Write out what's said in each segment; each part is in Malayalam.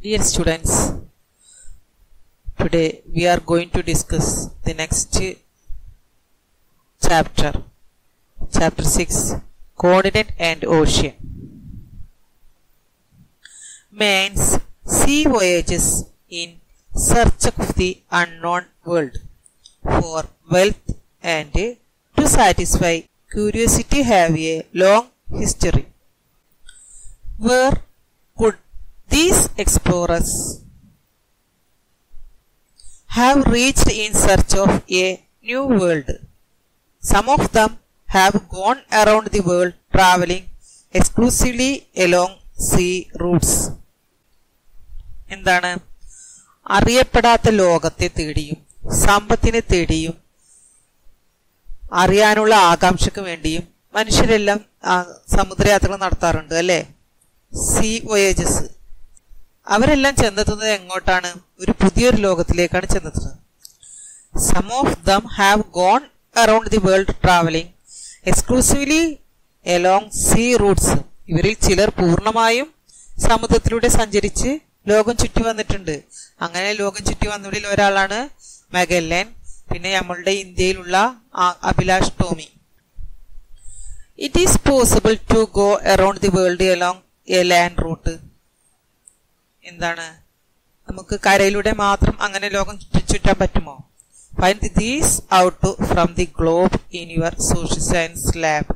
Dear students, today we are going to discuss the next chapter, chapter 6 Continent and Ocean. Man's sea voyages in search of the unknown world for wealth and to satisfy curiosity have a long history. Where could these explorers have reached in search of a new world? Some of them have gone around the world traveling exclusively along sea routes. എന്താണ് അറിയപ്പെടാത്ത ലോകത്തെ തേടിയും സമ്പത്തിനെ തേടിയും അറിയാനുള്ള ആകാംക്ഷയ്ക്ക് വേണ്ടിയും മനുഷ്യരെല്ലാം ആ, സമുദ്രയാത്രകൾ നടത്താറുണ്ട് അല്ലേ സീ വോയേജസ് അവരെല്ലാം ചെന്നെത്തുന്നത് എങ്ങോട്ടാണ് ഒരു പുതിയൊരു ലോകത്തിലേക്കാണ് ചെന്നെത്തുന്നത് some of them have gone around the world travelling exclusively along sea routes ഇവരിൽ ചിലർ പൂർണ്ണമായും സമുദ്രത്തിലൂടെ സഞ്ചരിച്ച് ലോകം ചുറ്റി വന്നിട്ടുണ്ട് അങ്ങനെ ലോകം ചുറ്റി വന്നവരിൽ ഒരാളാണ് മെഗല്ലൻ പിന്നെ നമ്മളുടെ ഇന്ത്യയിലുള്ള ആ- Abhilash Tomy it is possible to go around the world along a land route എന്താണ് നമുക്ക് കരയിലൂടെ മാത്രം അങ്ങനെ ലോകം ചുറ്റി- ചുറ്റാൻ പറ്റുമോ find these out from the globe in your social science lab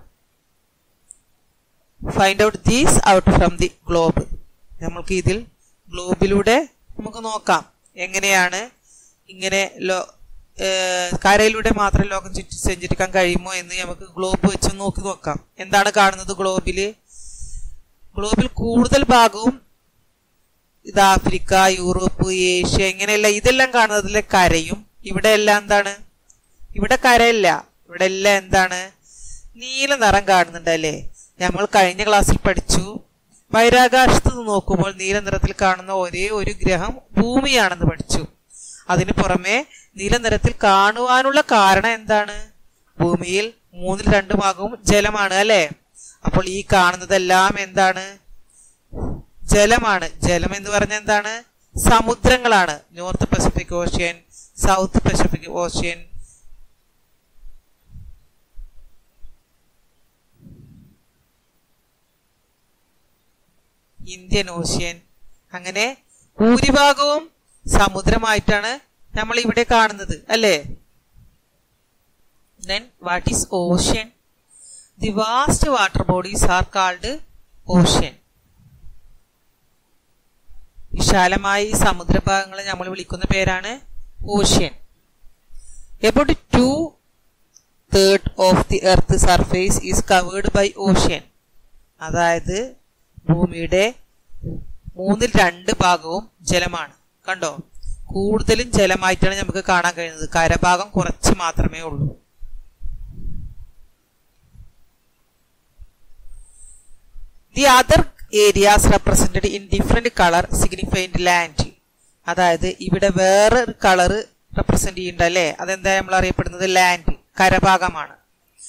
find out these out from the globe നമ്മൾക്ക് ഇതിൽ ഗ്ലോബിലൂടെ നമുക്ക് നോക്കാം എങ്ങനെയാണ് ഇങ്ങനെ ലോ ഏർ കരയിലൂടെ മാത്രം ലോകം ചുറ്റി സഞ്ചരിക്കാൻ കഴിയുമോ എന്ന് നമുക്ക് ഗ്ലോബ് വെച്ച് നോക്കി നോക്കാം എന്താണ് കാണുന്നത് ഗ്ലോബില് ഗ്ലോബിൽ കൂടുതൽ ഭാഗവും ഇത് ആഫ്രിക്ക യൂറോപ്പ് ഏഷ്യ ഇങ്ങനെയല്ല ഇതെല്ലാം കാണുന്നതിലെ കരയും ഇവിടെ എല്ലാം എന്താണ് ഇവിടെ കരയില്ല ഇവിടെ എല്ലാം എന്താണ് നീല നിറം കാണുന്നുണ്ട് അല്ലേ നമ്മൾ കഴിഞ്ഞ ക്ലാസ്സിൽ പഠിച്ചു ബഹിരാകാശത്ത് നിന്ന് നോക്കുമ്പോൾ നീല നിറത്തിൽ കാണുന്ന ഒരേ ഒരു ഗ്രഹം ഭൂമിയാണെന്ന് പഠിച്ചു അതിന് പുറമെ നീല നിറത്തിൽ കാണുവാനുള്ള കാരണം എന്താണ് ഭൂമിയിൽ മൂന്നിൽ രണ്ട് ഭാഗവും ജലമാണ് അല്ലേ അപ്പോൾ ഈ കാണുന്നതെല്ലാം എന്താണ് ജലമാണ് ജലം എന്ന് പറഞ്ഞാൽ എന്താണ് സമുദ്രങ്ങളാണ് North Pacific Ocean South Pacific Ocean Indian Ocean അങ്ങനെ ഭൂരിഭാഗവും സമുദ്രമായിട്ടാണ് നമ്മൾ ഇവിടെ കാണുന്നത് അല്ലേ then what is ocean the vast water bodies are called ocean വിശാലമായ ഈ സമുദ്രഭാഗങ്ങളെ നമ്മൾ വിളിക്കുന്ന പേരാണ് ocean about two third of the earth surface is covered by ocean അതായത് ഭൂമിയുടെ മൂന്നിൽ രണ്ട് ഭാഗവും ജലമാണ് കണ്ടോ കൂടുതലും ജലമായിട്ടാണ് നമുക്ക് കാണാൻ കഴിയുന്നത് കരഭാഗം കുറച്ച് മാത്രമേ ഉള്ളൂ the other areas represented in different colour signified land അതായത് ഇവിടെ വേറെ ഒരു കളറ് റെപ്രസെന്റ് ചെയ്യുന്നുണ്ട് അല്ലേ അതെന്താ നമ്മൾ അറിയപ്പെടുന്നത് ലാൻഡ് കരഭാഗമാണ്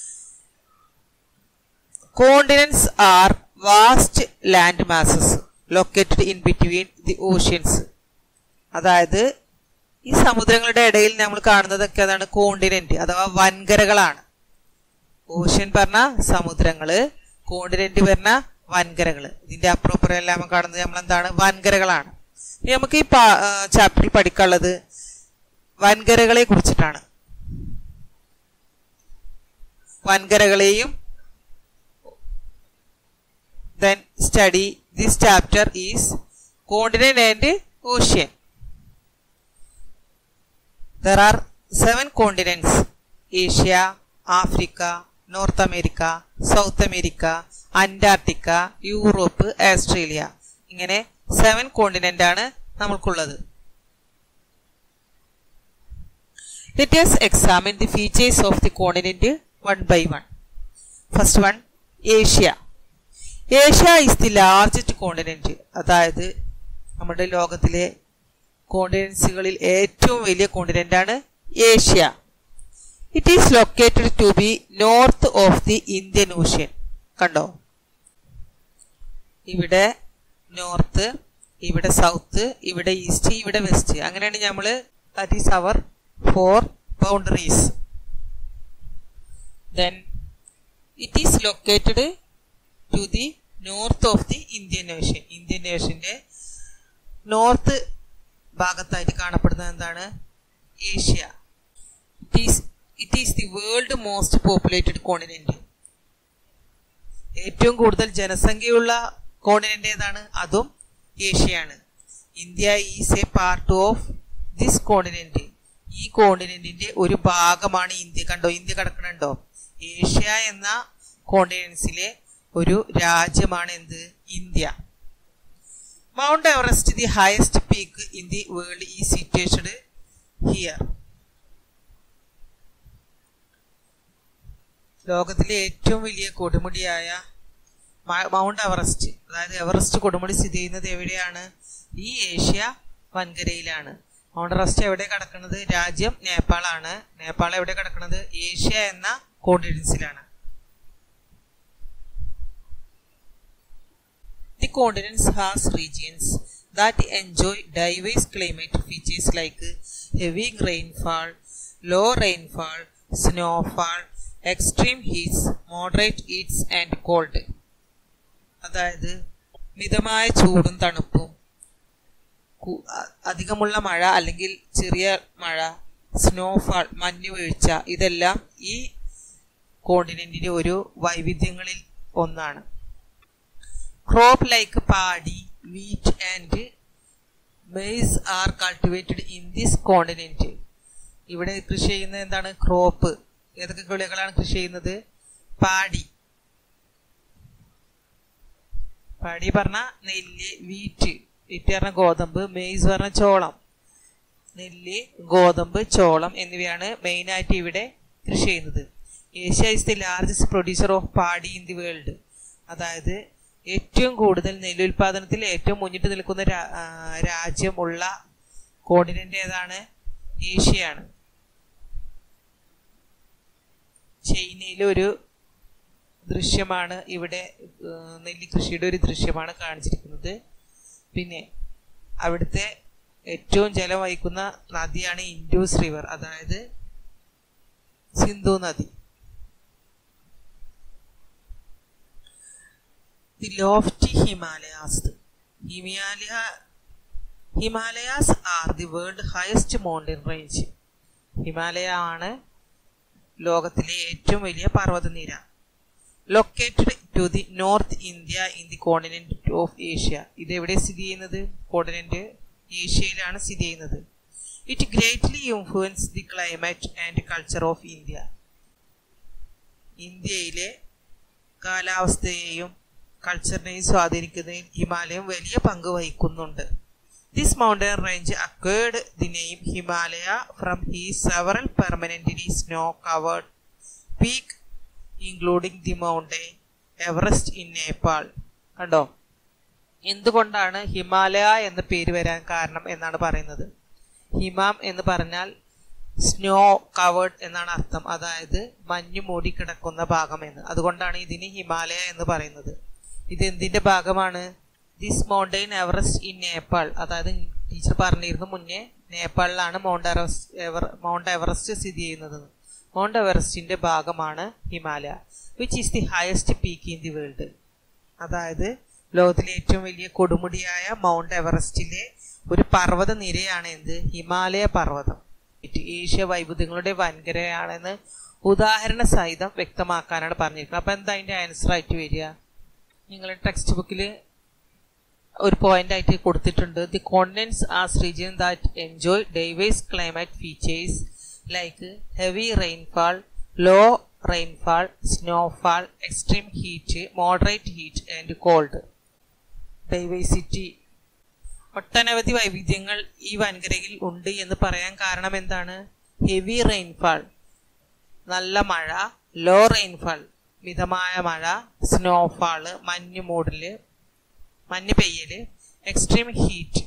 continents are vast land masses located in between the oceans അതായത് ഈ സമുദ്രങ്ങളുടെ ഇടയിൽ നമ്മൾ കാണുന്നതൊക്കെ അതാണ് കോണ്ടിനെന്റ് അഥവാ വൻകരകളാണ് ഓഷ്യൻ പറഞ്ഞ സമുദ്രങ്ങള് കോണ്ടിനെന്റ് പറഞ്ഞ വൻകരകള് ഇതിന്റെ അപ്പുറപ്പുറം എല്ലാം കാണുന്നത് നമ്മൾ എന്താണ് വൻകരകളാണ് ഇനി നമുക്ക് ഈ ചാപ്റ്ററിൽ പഠിക്കാനുള്ളത് വൻകരകളെ കുറിച്ചിട്ടാണ് വൻകരകളെയും then study this chapter is continent and ocean there are seven continents asia africa north america south america Antarctica Europe Australia ഇങ്ങനെ സെവൻ കോണ്ടിനെന്റ് ആണ് നമ്മൾക്കുള്ളത് let us examine the features of the continent one by one first one Asia Asia is the largest continent അതായത് നമ്മുടെ ലോകത്തിലെ കോണ്ടിനൻസുകളിൽ ഏറ്റവും വലിയ കോണ്ടിനെന്റ് ആണ് Asia it is located to be north of the Indian Ocean കണ്ടോ ഇവിടെ നോർത്ത് ഇവിടെ സൗത്ത് ഇവിടെ ഈസ്റ്റ് ഇവിടെ വെസ്റ്റ് അങ്ങനെയാണ് നമ്മൾ that is our four boundaries then it is located to the north of the Indian Ocean Indian ഓഷ്യന്റെ നോർത്ത് ഭാഗത്തായിട്ട് കാണപ്പെടുന്നത് എന്താണ് Asia it is it is the world most populated continent ഏറ്റവും കൂടുതൽ ജനസംഖ്യയുള്ള കോണ്ടിനെന്റ് ഏതാണ് അതും ഏഷ്യയാണ് India is a part of this continent ഈ കോണ്ടിനെന്റിന്റെ ഒരു ഭാഗമാണ് ഇന്ത്യ കണ്ടോ ഇന്ത്യ കിടക്കണുണ്ടോ ഏഷ്യ എന്ന കോണ്ടിനെൻസിലെ ഒരു രാജ്യമാണ് എന്ത് India Mount Everest the highest peak in the world is situated here ലോകത്തിലെ ഏറ്റവും വലിയ കൊടുമുടിയായ മൗണ്ട് എവറസ്റ്റ് അതായത് എവറസ്റ്റ് കൊടുമുടി സ്ഥിതി ചെയ്യുന്നത് എവിടെയാണ് ഈ ഏഷ്യ വൻകരയിലാണ് മൗണ്ട് എവറസ്റ്റ് എവിടെ കിടക്കുന്നത് രാജ്യം നേപ്പാളാണ് നേപ്പാൾ എവിടെ കിടക്കുന്നത് ഏഷ്യ എന്ന കോണ്ടിനൻസിലാണ് The continents has regions that enjoy diverse climate features like heavy rainfall, low rainfall, snowfall, extreme heats, moderate heats and cold. അതായത് മിതമായ ചൂടും തണുപ്പും അധികമുള്ള മഴ അല്ലെങ്കിൽ ചെറിയ മഴ സ്നോഫാൾ മഞ്ഞ് വീഴ്ച ഇതെല്ലാം ഈ കോണ്ടിനെന്റിന്റെ ഒരു വൈവിധ്യങ്ങളിൽ ഒന്നാണ് crop like paddy wheat and maize are cultivated in this continent ഇവിടെ കൃഷി ചെയ്യുന്നത് എന്താണ് ക്രോപ്പ് ഏതൊക്കെ വിളകളാണ് കൃഷി ചെയ്യുന്നത് പാടി പാടി പറഞ്ഞ നെല്ല് വീറ്റ് വീറ്റ് പറഞ്ഞ ഗോതമ്പ് മെയ്സ് പറഞ്ഞ ചോളം നെല്ല് ഗോതമ്പ് ചോളം എന്നിവയാണ് മെയിനായിട്ട് ഇവിടെ കൃഷി ചെയ്യുന്നത് Asia is the largest producer of paddy in the world അതായത് ഏറ്റവും കൂടുതൽ നെല്ലുൽപാദനത്തിൽ ഏറ്റവും മുന്നിട്ട് നിൽക്കുന്ന രാജ്യം ഉള്ള കോണ്ടിനെന്റ് ഏതാണ് ഏഷ്യയാണ് ചൈനയിലെ ഒരു ദൃശ്യമാണ് ഇവിടെ നെല്ല് കൃഷിയുടെ ഒരു ദൃശ്യമാണ് കാണിച്ചിരിക്കുന്നത് പിന്നെ അവിടുത്തെ ഏറ്റവും ജലം വഹിക്കുന്ന നദിയാണ് ഇൻഡൂസ് റിവർ അതായത് സിന്ധു നദി the lofty Himalayas Himalaya Himalayas are the world highest mountain range Himalaya ആണ് ലോകത്തിലെ ഏറ്റവും വലിയ പർവ്വതനിര located to the north India in the continent of Asia ഇത് എവിടെ സ്ഥിതി ചെയ്യുന്നത് കോണ്ടിനെന്റ് ഏഷ്യയിലാണ് സ്ഥിതി ചെയ്യുന്നത് it greatly influence the climate and culture of India ഇന്ത്യയിലെ കാലാവസ്ഥയെയും കൾച്ചറിനെയും സ്വാധീനിക്കുന്നതിൽ ഹിമാലയം വലിയ പങ്ക് വഹിക്കുന്നുണ്ട് this mountain range acquired the name Himalaya from he several permanently snow covered peak including the mountain Everest in Nepal കണ്ടോ എന്തുകൊണ്ടാണ് ഹിമാലയ എന്ന പേര് വരാൻ കാരണം എന്നാണ് പറയുന്നത് ഹിമാം എന്ന് പറഞ്ഞാൽ സ്നോ കവേർഡ് എന്നാണ് അർത്ഥം അതായത് മഞ്ഞു മൂടിക്കിടക്കുന്ന ഭാഗം എന്ന് അതുകൊണ്ടാണ് ഇതിന് ഹിമാലയ എന്ന് പറയുന്നത് ഇത് എന്തിന്റെ ഭാഗമാണ് this mountain Everest in Nepal അതായത് ടീച്ചർ പറഞ്ഞിരുന്നു മുന്നേ നേപ്പാളിലാണ് Mount Everest ever Mount Everest സ്ഥിതി ചെയ്യുന്നത് മൗണ്ട് എവറസ്റ്റിന്റെ ഭാഗമാണ് Himalaya which is the highest peak in the world അതായത് ലോകത്തിലെ ഏറ്റവും വലിയ കൊടുമുടിയായ മൗണ്ട് എവറസ്റ്റിലെ ഒരു പർവ്വത നിരയാണ് എന്ത് ഹിമാലയ പർവ്വതം ഏഷ്യ വൈവിധ്യങ്ങളുടെ വൻകരയാണെന്ന് ഉദാഹരണ സഹിതം വ്യക്തമാക്കാനാണ് പറഞ്ഞിരിക്കുന്നത് അപ്പൊ എന്താ അതിന്റെ ആൻസർ ആയിട്ട് വരിക നിങ്ങളുടെ ടെക്സ്റ്റ് ബുക്കിൽ ഒരു പോയിന്റ് ആയിട്ട് കൊടുത്തിട്ടുണ്ട് the continents as region that enjoy diverse climate features like heavy rainfall low rainfall snowfall extreme heat moderate heat and cold diversity ഒട്ടനവധി വൈവിധ്യങ്ങൾ ഈ വൻകരയിൽ ഉണ്ട് എന്ന് പറയാൻ കാരണം എന്താണ് ഹെവി റെയിൻഫാൾ നല്ല മഴ ലോ റെയിൻഫാൾ മിതമായ മഴ സ്നോഫാള് മഞ്ഞ് മൂടല് മഞ്ഞ് പെയ്യല് എക്സ്ട്രീം ഹീറ്റ്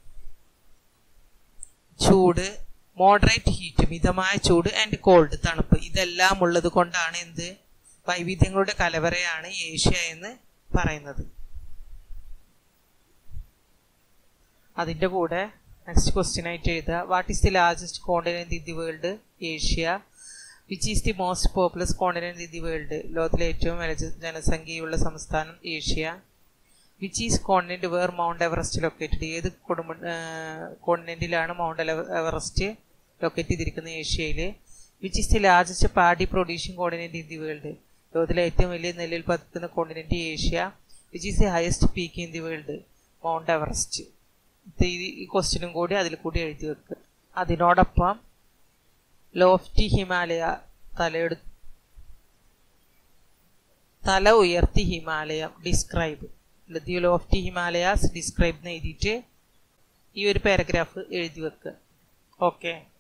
ചൂട് മോഡറേറ്റ് ഹീറ്റ് മിതമായ ചൂട് ആൻഡ് കോൾഡ് തണുപ്പ് ഇതെല്ലാം ഉള്ളത് കൊണ്ടാണ് എന്ത് വൈവിധ്യങ്ങളുടെ കലവറയാണ് ഏഷ്യ എന്ന് പറയുന്നത് അതിൻ്റെ കൂടെ നെക്സ്റ്റ് ക്വസ്റ്റ്യൻ ആയിട്ട് എഴുതുക what is the largest continent in the world Asia which is the most populous continent in the world ലോകത്തിലെ ഏറ്റവും വലിയ ജനസംഖ്യയുള്ള സംസ്ഥാനം Asia which is continent where Mount Everest located ഏത് കുടുംബ കോണ്ടിനെന്റിലാണ് മൗണ്ട് എവറസ്റ്റ് ലൊക്കേറ്റ് ചെയ്തിരിക്കുന്നത് ഏഷ്യയിൽ which is the largest paddy producing continent in the world ലോകത്തിലെ ഏറ്റവും വലിയ നെല്ലിൽ പതിക്കുന്ന continent Asia which is the highest peak in the world Mount Everest ഈ ക്വസ്റ്റ്യനും കൂടി അതിൽ കൂടി എഴുതി വെക്കുക അതിനോടൊപ്പം ലോഫ്റ്റി ഹിമാലയ തലയെടു തല ഉയർത്തി ഹിമാലയം describe the lofty Himalayas describe എന്ന് എഴുതിയിട്ട് ഈ ഒരു പാരഗ്രാഫ് എഴുതി വെക്കുക ഓക്കെ